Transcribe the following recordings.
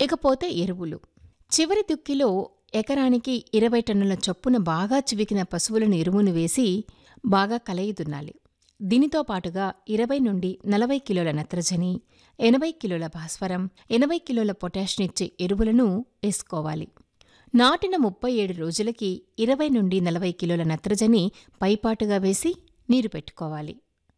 ఇకపోతే ఎరువులు చివరి దుక్కిలో ఎకరానికి ఇరవై టన్నుల చొప్పున బాగా చివికిన పశువులను ఎరువును వేసి బాగా కలయిదున్నాలి దీనితో పాటుగా ఇరవై నుండి నలభై కిలోల నత్రజని ఎనభై కిలోల భాస్వరం ఎనభై కిలోల పొటాషినిచ్చే ఎరువులను వేసుకోవాలి నాటిన ముప్పై ఏడు రోజులకి ఇరవై నుండి నలభై కిలోల నత్రజని పైపాటుగా వేసి నీరు పెట్టుకోవాలి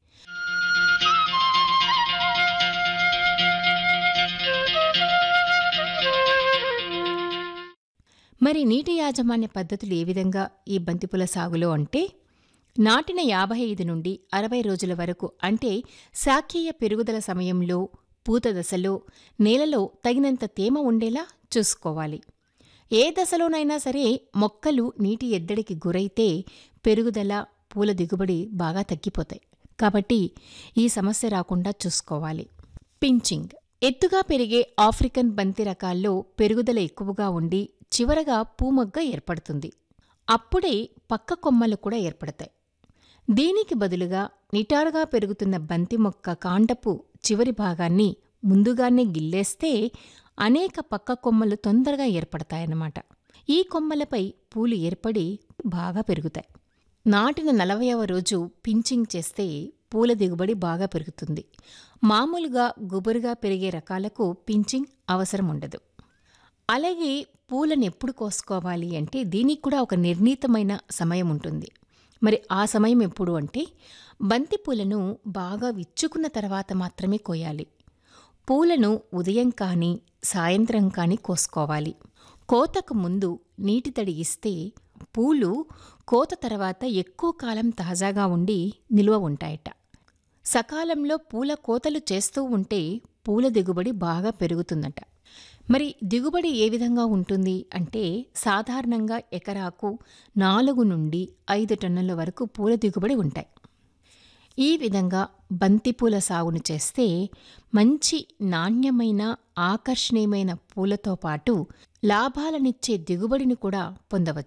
మరి నీటి యాజమాన్య పద్ధతులు ఏ విధంగా ఈ బంతిపూల సాగులో అంటే నాటిన యాభై ఐదు నుండి అరవై రోజుల వరకు అంటే శాఖీయ పెరుగుదల సమయంలో పూత దశలో నేలలో తగినంత తేమ ఉండేలా చూసుకోవాలి ఏ దశలోనైనా సరే మొక్కలు నీటి ఎద్దడికి గురైతే పెరుగుదల పూల దిగుబడి బాగా తగ్గిపోతాయి కాబట్టి ఈ సమస్య రాకుండా చూసుకోవాలి పించింగ్ ఎత్తుగా పెరిగే ఆఫ్రికన్ బంతి రకాల్లో పెరుగుదల ఎక్కువగా ఉండి చివరగా పూమొగ్గ ఏర్పడుతుంది అప్పుడే పక్క కొమ్మలు కూడా ఏర్పడతాయి దీనికి బదులుగా నిటారుగా పెరుగుతున్న బంతి మొక్క కాండపు చివరి భాగాన్ని ముందుగానే గిల్లేస్తే అనేక పక్క కొమ్మలు తొందరగా ఏర్పడతాయన్నమాట ఈ కొమ్మలపై పూలు ఏర్పడి బాగా పెరుగుతాయి నాటిన నలభైవ రోజు పించింగ్ చేస్తే పూల దిగుబడి బాగా పెరుగుతుంది మామూలుగా గుబురుగా పెరిగే రకాలకు పించింగ్ అవసరం ఉండదు అలాగే పూలను ఎప్పుడు కోసుకోవాలి అంటే దీనికి కూడా ఒక నిర్ణీతమైన సమయం ఉంటుంది మరి ఆ సమయం ఎప్పుడు అంటే బంతి పూలను బాగా విచ్చుకున్న తర్వాత మాత్రమే కోయాలి పూలను ఉదయం కానీ సాయంత్రం కానీ కోసుకోవాలి కోతకు ముందు నీటి తడి ఇస్తే పూలు కోత తర్వాత ఎక్కువ కాలం తాజాగా ఉండి నిల్వ ఉంటాయట సకాలంలో పూల కోతలు చేస్తూ ఉంటే పూల దిగుబడి బాగా పెరుగుతుందట మరి దిగుబడి ఏ విధంగా ఉంటుంది అంటే సాధారణంగా ఎకరాకు నాలుగు నుండి ఐదు టన్నుల వరకు పూల దిగుబడి ఉంటాయి ఈ విధంగా బంతిపూల సాగును చేస్తే మంచి నాణ్యమైన ఆకర్షణీయమైన పూలతో పాటు లాభాలనిచ్చే దిగుబడిని కూడా పొందవచ్చు